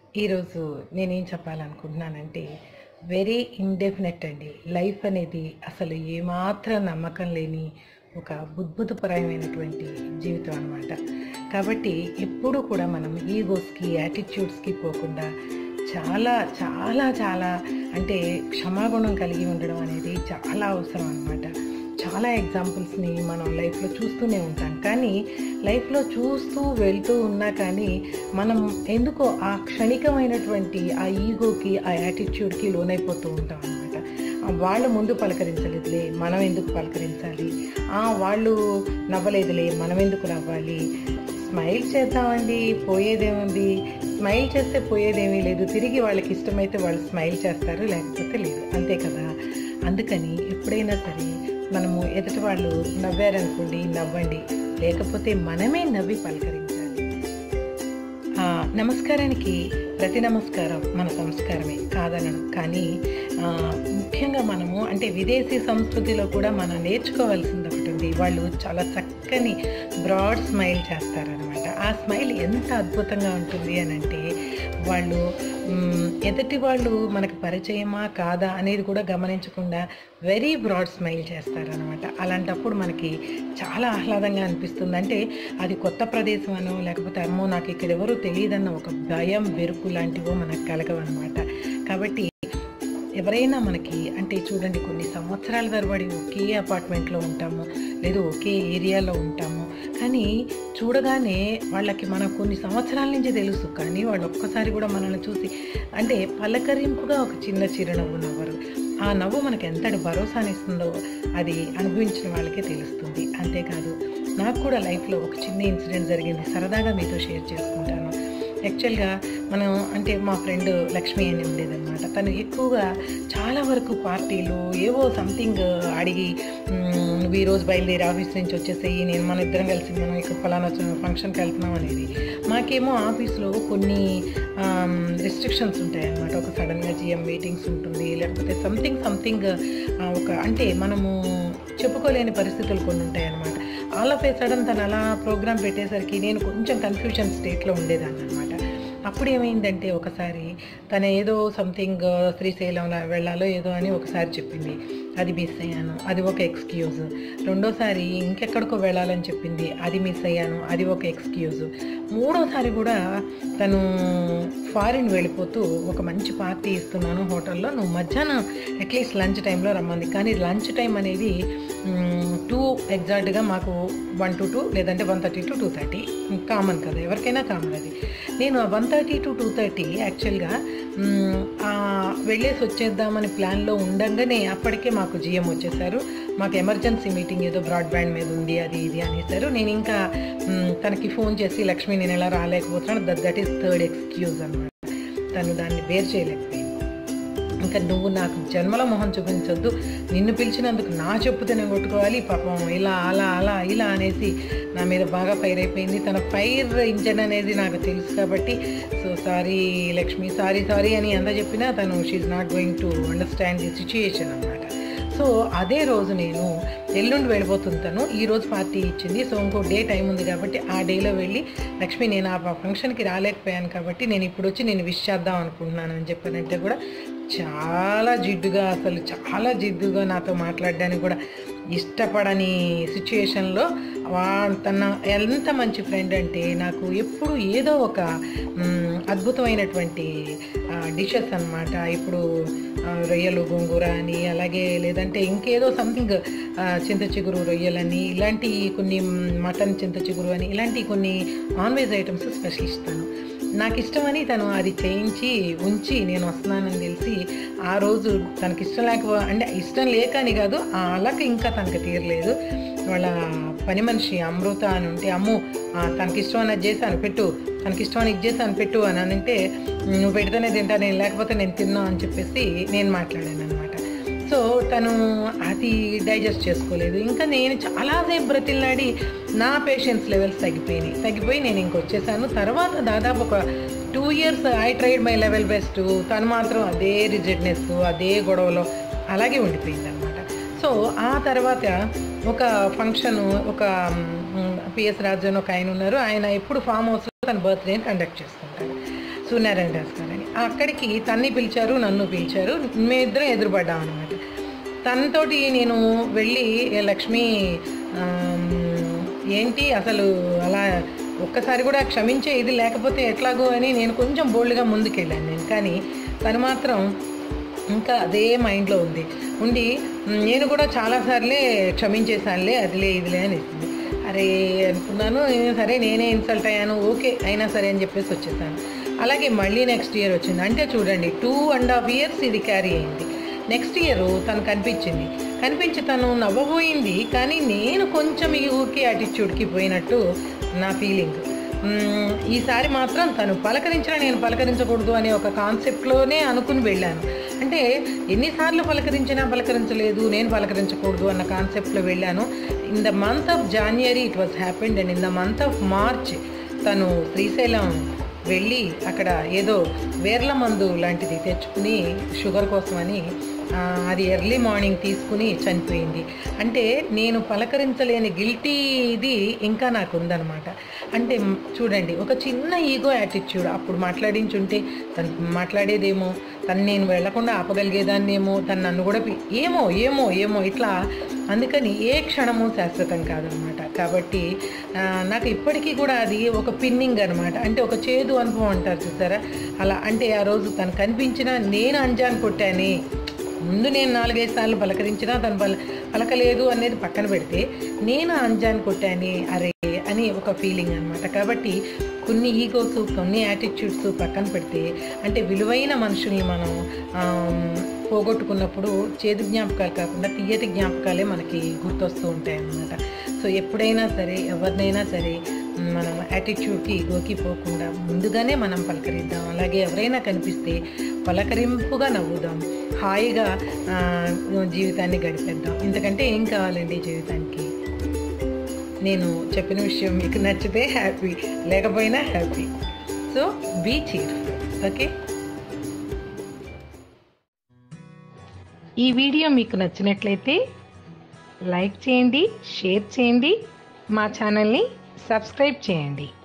ఈరోజు నేనేం చెప్పాలనుకుంటున్నానంటే వెరీ ఇండెఫినెట్ అండి లైఫ్ అనేది అసలు ఏమాత్రం నమ్మకం లేని ఒక బుద్భుతపరమైనటువంటి జీవితం అనమాట కాబట్టి ఎప్పుడూ కూడా మనం ఈగోస్కి యాటిట్యూడ్స్కి పోకుండా చాలా చాలా చాలా అంటే క్షమాగుణం కలిగి ఉండడం అనేది చాలా అవసరం అనమాట చాలా ఎగ్జాంపుల్స్ని మనం లైఫ్లో చూస్తూనే ఉంటాం కానీ లైఫ్లో చూస్తూ వెళ్తూ ఉన్నా కానీ మనం ఎందుకో ఆ క్షణికమైనటువంటి ఆ ఈగోకి ఆ యాటిట్యూడ్కి లోనైపోతూ ఉంటాం అనమాట వాళ్ళు ముందు పలకరించలేదులే మనం ఎందుకు పలకరించాలి ఆ, వాళ్ళు నవ్వలేదులే మనం ఎందుకు నవ్వాలి స్మైల్ చేద్దామండి పోయేదేముంది స్మైల్ చేస్తే పోయేదేమీ లేదు తిరిగి వాళ్ళకి ఇష్టమైతే వాళ్ళు స్మైల్ చేస్తారు లేకపోతే లేదు అంతే కదా అందుకని ఎప్పుడైనా సరే మనము ఎదుటి వాళ్ళు నవ్వారనుకోండి నవ్వండి లేకపోతే మనమే నవ్వి పలకరించాలి ఆ, నమస్కారానికి ప్రతి నమస్కారం మన సంస్కారమే కాదనడం కానీ ఆ, ముఖ్యంగా మనము అంటే విదేశీ సంస్కృతిలో కూడా మనం నేర్చుకోవాల్సింది ఒకటి ఉంది వాళ్ళు చాలా చక్కని బ్రాడ్ స్మైల్ చేస్తారనమాట ఆ స్మైల్ ఎంత అద్భుతంగా ఉంటుంది అని అంటే వాళ్ళు మ్, ఎదుటి వాళ్ళు మనకి పరిచయమా కాదా అనేది కూడా గమనించకుండా వెరీ బ్రాడ్ స్మైల్ చేస్తారనమాట అలాంటప్పుడు మనకి చాలా ఆహ్లాదంగా అనిపిస్తుంది అంటే అది కొత్త ప్రదేశం అనో లేకపోతే అమ్మో నాకు ఇక్కడ ఎవరు తెలియదన్న ఒక భయం వెరుకు లాంటివో మనకు కలగవన్నమాట కాబట్టి ఎవరైనా మనకి అంటే చూడండి కొన్ని సంవత్సరాల తరబడి ఒకే అపార్ట్మెంట్లో ఉంటాము లేదు ఒకే ఏరియాలో ఉంటాము కానీ చూడగానే వాళ్ళకి మనం కొన్ని సంవత్సరాల నుంచి తెలుసు కానీ వాళ్ళు ఒక్కసారి కూడా మనల్ని చూసి అంటే పలకరింపుగా ఒక చిన్న చిరునవ్వు నవ్వరు ఆ నవ్వు మనకి ఎంతటి భరోసానిస్తుందో అది అనుభవించిన వాళ్ళకే తెలుస్తుంది అంతేకాదు నాకు కూడా లైఫ్లో ఒక చిన్న ఇన్సిడెంట్ జరిగింది సరదాగా మీతో షేర్ చేసుకుంటాను యాక్చువల్గా మనం అంటే మా ఫ్రెండ్ లక్ష్మి అని ఉండేదన్నమాట తను ఎక్కువగా చాలా వరకు పార్టీలు ఏవో సంథింగ్ అడిగి "మ్మ్, నువ్వు ఈరోజు బయలుదేరి ఆఫీస్ నుంచి వచ్చేసేయి నేను మన ఇద్దరం కలిసి మనం ఇక్కడ ఫలానా ఫంక్షన్కి వెళ్తున్నాం అనేది మాకేమో ఆఫీస్లో కొన్ని రిస్ట్రిక్షన్స్ ఉంటాయి అన్నమాట ఒక సడన్గా జిఎం మీటింగ్స్ ఉంటుంది లేకపోతే సంథింగ్ సంథింగ్ ఒక అంటే మనము చెప్పుకోలేని పరిస్థితులు కొన్ని ఉంటాయి అన్నమాట ఆల్ ఆఫ్ ఏ సడన్ తను అలా ప్రోగ్రామ్ పెట్టేసరికి నేను కొంచెం కన్ఫ్యూజన్ స్టేట్లో ఉండేదాన్ని అనమాట అప్పుడు ఏమైందంటే ఒకసారి తను ఏదో సంథింగ్ శ్రీశైలం వెళ్ళాలో ఏదో అని ఒకసారి చెప్పింది అది మిస్ అయ్యాను అది ఒక ఎక్స్క్యూజ్ రెండోసారి ఇంకెక్కడికో వెళ్ళాలని చెప్పింది అది మిస్ అయ్యాను అది ఒక ఎక్స్క్యూజ్ మూడోసారి కూడా తను ఫారిన్ వెళ్ళిపోతూ ఒక మంచి పార్టీ ఇస్తున్నాను హోటల్లో నువ్వు మధ్యాహ్నం అట్లీస్ట్ లంచ్ టైంలో రమ్మంది కానీ లంచ్ టైం అనేది టూ ఎగ్జాక్ట్గా మాకు వన్ టు టూ లేదంటే one thirty to two thirty common కదా ఎవరికైనా కామన్ అది నేను ఆ one thirty to two thirty యాక్చువల్గా వెళ్ళేసి వచ్చేద్దామని ప్లాన్లో ఉండగానే అప్పటికే మాకు జిఎం వచ్చేసారు మాకు ఎమర్జెన్సీ మీటింగ్ ఏదో బ్రాడ్బ్యాండ్ మీద ఉంది అది ఇది అనేసారు నేను ఇంకా మ్, తనకి ఫోన్ చేసి లక్ష్మి నేను ఎలా రాలేకపోతున్నాను that that is third excuse అనమాట తను దాన్ని వేరు చేయలేకపోయింది ఇంకా నువ్వు నాకు జన్మల మొహం చూపించొద్దు నిన్ను పిలిచినందుకు నా చెప్పుతే నేను కొట్టుకోవాలి పాపం ఇలా అలా అలా ఇలా అనేసి నా మీద బాగా ఫైర్ అయిపోయింది తన ఫైర్ ఇంజన్ అనేది నాకు తెలుసు కాబట్టి so sorry Lakshmi sorry sorry అని ఎంత చెప్పినా తను she's not going to understand the situation అనమాట సో అదే రోజు నేను ఎల్లుండి వెళ్ళిపోతుంది తను ఈ రోజు పార్టీ ఇచ్చింది సో ఇంకో డే టైం ఉంది కాబట్టి ఆ డేలో వెళ్ళి లక్ష్మి నేను ఆ ఫంక్షన్కి రాలేకపోయాను కాబట్టి నేను ఇప్పుడు వచ్చి నేను విష్ చేద్దాం అనుకుంటున్నాను అని చెప్పానంటే కూడా చాలా జిడ్డుగా అసలు చాలా జిడ్డుగా నాతో మాట్లాడడానికి కూడా ఇష్టపడని సిచ్యుయేషన్లో వా తన ఎంత మంచి ఫ్రెండ్ అంటే నాకు ఎప్పుడు ఏదో ఒక మ్, అద్భుతమైనటువంటి డిషెస్ అన్నమాట ఇప్పుడు ఆ, రొయ్యలు గోంగూర అని అలాగే లేదంటే ఇంకేదో సంథింగ్ చింత చిగురు రొయ్యలని ఇలాంటి కొన్ని మటన్ చింత చిగురు అని ఇలాంటి కొన్ని నాన్ వెజ్ ఐటమ్స్ స్పెషలిస్ట్ తను నాకు ఇష్టమని తను అది చేయించి ఉంచి నేను వస్తున్నానని తెలిసి ఆ రోజు తనకి ఇష్టం లేక అంటే ఇష్టం లేక అని కాదు ఆ అలక ఇంకా తనకు తీరలేదు వాళ్ళ పని మనిషి అమృత అని ఉంటే అమ్ము ఆ, తనకి ఇష్టం అన్నది చేశాను పెట్టు తనకి ఇష్టం అని ఇది చేశాను పెట్టు అని అంటే నువ్వు పెడితేనే తింటా నేను లేకపోతే నేను తిన్నా అని చెప్పేసి నేను మాట్లాడాను అనమాట సో తను అది డైజెస్ట్ చేసుకోలేదు ఇంకా నేను చాలాసేపు బ్రతిల్లాడి నా పేషెన్స్ లెవెల్స్ తగ్గిపోయినాయి తగ్గిపోయి నేను ఇంకొచ్చేసాను తర్వాత దాదాపు ఒక two years I tried my level best తను మాత్రం అదే రిజిడ్నెస్ అదే గొడవలో అలాగే ఉండిపోయింది అనమాట సో ఆ తర్వాత ఒక ఫంక్షన్ ఒక పిఎస్ రాజు అని ఒక ఆయన ఉన్నారు ఆయన ఎప్పుడు ఫామ్ హౌస్లో తన బర్త్డేని కండక్ట్ చేసుకుంటారు సూర్యనారాయణ దాస్ గారని అక్కడికి తన్ని పిలిచారు నన్ను పిలిచారు మేమిద్దరం ఎదురుపడ్డాం అనమాట తనతోటి నేను వెళ్ళి "ఏ లక్ష్మి ఆమ్, ఏంటి అసలు అలా ఒక్కసారి కూడా క్షమించే ఇది లేకపోతే ఎట్లాగో అని నేను కొంచెం బోల్డ్గా ముందుకెళ్ళాను నేను కానీ తను మాత్రం ఇంకా అదే మైండ్లో ఉంది ఉండి "మ్, నేను కూడా చాలాసార్లే క్షమించేసానులే అదిలే ఇదిలే అని ఇస్తుంది అరే అనుకున్నాను "ఏ, సరే నేనే ఇన్సల్ట్ అయ్యాను ఓకే అయినా సరే అని చెప్పేసి వచ్చేసాను అలాగే మళ్ళీ నెక్స్ట్ ఇయర్ వచ్చింది అంటే చూడండి టూ అండ్ హాఫ్ ఇయర్స్ ఇది క్యారీ అయింది నెక్స్ట్ ఇయర్ తను కనిపించింది కనిపించి తను నవ్వబోయింది కానీ నేను కొంచెం ఈ ఊరికి యాటిట్యూడ్కి పోయినట్టు నా ఫీలింగ్ మ్మ్, ఈసారి మాత్రం తను పలకరించినా నేను పలకరించకూడదు అనే ఒక కాన్సెప్ట్లోనే అనుకుని వెళ్ళాను అంటే ఎన్నిసార్లు పలకరించినా పలకరించలేదు నేను పలకరించకూడదు అన్న కాన్సెప్ట్లో వెళ్ళాను in the month of January it was happened and in the month of March తను శ్రీశైలం వెళ్ళి అక్కడ ఏదో వేర్ల మందు లాంటిది తెచ్చుకుని షుగర్ కోసమని ఆ, అది ఎర్లీ మార్నింగ్ తీసుకుని చనిపోయింది అంటే నేను పలకరించలేని గిల్టీ ఇది ఇంకా నాకు ఉందన్నమాట అంటే మ్, చూడండి ఒక చిన్న ఈగో యాటిట్యూడ్ అప్పుడు మాట్లాడించుంటే తను మాట్లాడేదేమో తను నేను వెళ్లకుండా ఆపగలిగేదాన్నేమో తను నన్ను కూడా పి- ఏమో ఏమో ఏమో ఇట్లా అందుకని ఏ క్షణము శాశ్వతం కాదనమాట కాబట్టి ఆ, నాకు ఇప్పటికీ కూడా అది ఒక పిన్నింగ్ అనమాట అంటే ఒక చేదు అనుభవం అంటారు చూసారా అలా అంటే ఆ రోజు తను కనిపించినా నేను అంజాన్ కొట్టానే ముందు నేను నాలుగైదు సార్లు పలకరించినా తను పల పలకలేదు అనేది పక్కన పెడితే నేను అంజాన్ కొట్టానే అరే అని ఒక ఫీలింగ్ అనమాట కాబట్టి కొన్ని ఈగోస్ కొన్ని యాటిట్యూడ్స్ పక్కన పెడితే అంటే విలువైన మనుషుల్ని మనం ఆమ్, పోగొట్టుకున్నప్పుడు చేదు జ్ఞాపకాలు కాకుండా తీయటి జ్ఞాపకాలే మనకి గుర్తొస్తూ ఉంటాయి అన్నమాట సో ఎప్పుడైనా సరే ఎవరినైనా సరే మనం యాటిట్యూడ్కి ఈగోకి పోకుండా ముందుగానే మనం పలకరిద్దాం అలాగే ఎవరైనా కనిపిస్తే పలకరింపుగా నవ్వుదాం హాయిగా ఆ, జీవితాన్ని గడిపేద్దాం ఇంతకంటే ఏం కావాలండి జీవితానికి నేను చెప్పిన విషయం మీకు నచ్చితే హ్యాపీ లేకపోయినా happy so be cheerful okay ఈ వీడియో మీకు నచ్చినట్లయితే లైక్ చేయండి షేర్ చేయండి మా ఛానల్ని సబ్స్క్రైబ్ చేయండి